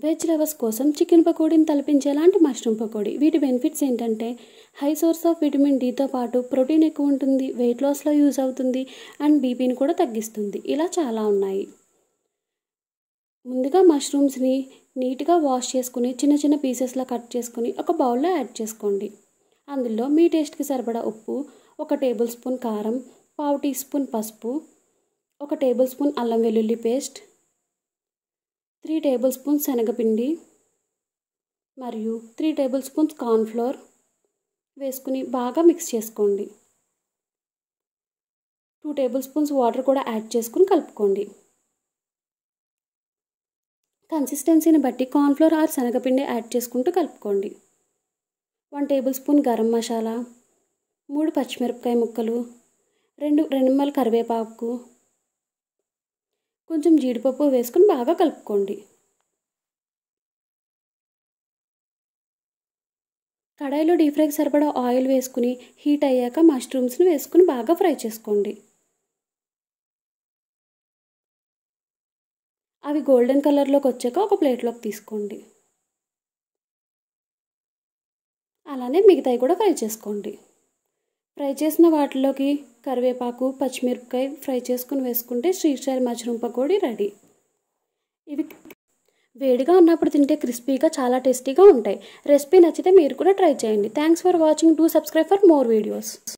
veg lovers కోసం chicken పకోడీని తలపించేలాంటి మష్రూమ్ పకోడీ వీటి బెనిఫిట్స్ ఏంటంటే హై సోర్స్ ఆఫ్ విటమిన్ డితో పాటు ప్రోటీన్ ఎక్కువ ఉంటుంది వెయిట్ లాస్లో యూజ్ అవుతుంది అండ్ బీపీని కూడా తగ్గిస్తుంది ఇలా చాలా ఉన్నాయి ముందుగా మష్రూమ్స్ని నీట్గా వాష్ చేసుకుని చిన్న చిన్న పీసెస్లా కట్ చేసుకుని ఒక బౌల్లో యాడ్ చేసుకోండి అందులో మీ టేస్ట్కి సరిపడా ఉప్పు ఒక టేబుల్ స్పూన్ కారం పావు టీ స్పూన్ పసుపు ఒక టేబుల్ స్పూన్ అల్లం వెల్లుల్లి పేస్ట్ త్రీ టేబుల్ స్పూన్స్ శనగపిండి మరియు త్రీ టేబుల్ స్పూన్స్ కార్న్ఫ్లోర్ వేసుకుని బాగా మిక్స్ చేసుకోండి టూ టేబుల్ స్పూన్స్ వాటర్ కూడా యాడ్ చేసుకుని కలుపుకోండి కన్సిస్టెన్సీని బట్టి కార్న్ఫ్లోర్ ఆర్ శనగపిండి యాడ్ చేసుకుంటూ కలుపుకోండి one tablespoon garam masala మూడు పచ్చిమిరపకాయ ముక్కలు రెండు రెండుమ్మల కరివేపాకు కొంచెం జీడిపప్పు వేసుకుని బాగా కలుపుకోండి కడాయిలో డీప్ ఫ్రైకి సరిపడా ఆయిల్ వేసుకుని హీట్ అయ్యాక మష్రూమ్స్ని వేసుకుని బాగా ఫ్రై చేసుకోండి అవి గోల్డెన్ కలర్లోకి వచ్చాక ఒక ప్లేట్లోకి తీసుకోండి అలానే మిగతాయి కూడా ఫ్రై చేసుకోండి ఫ్రై చేసిన వాటిలోకి కరివేపాకు పచ్చిమిరపకాయ ఫ్రై చేసుకుని వేసుకుంటే street style mushroom pakodi ready ఇవి వేడిగా ఉన్నప్పుడు తింటే క్రిస్పీగా చాలా టేస్టీగా ఉంటాయి రెసిపీ నచ్చితే మీరు కూడా ట్రై చేయండి thanks for watching do subscribe for more videos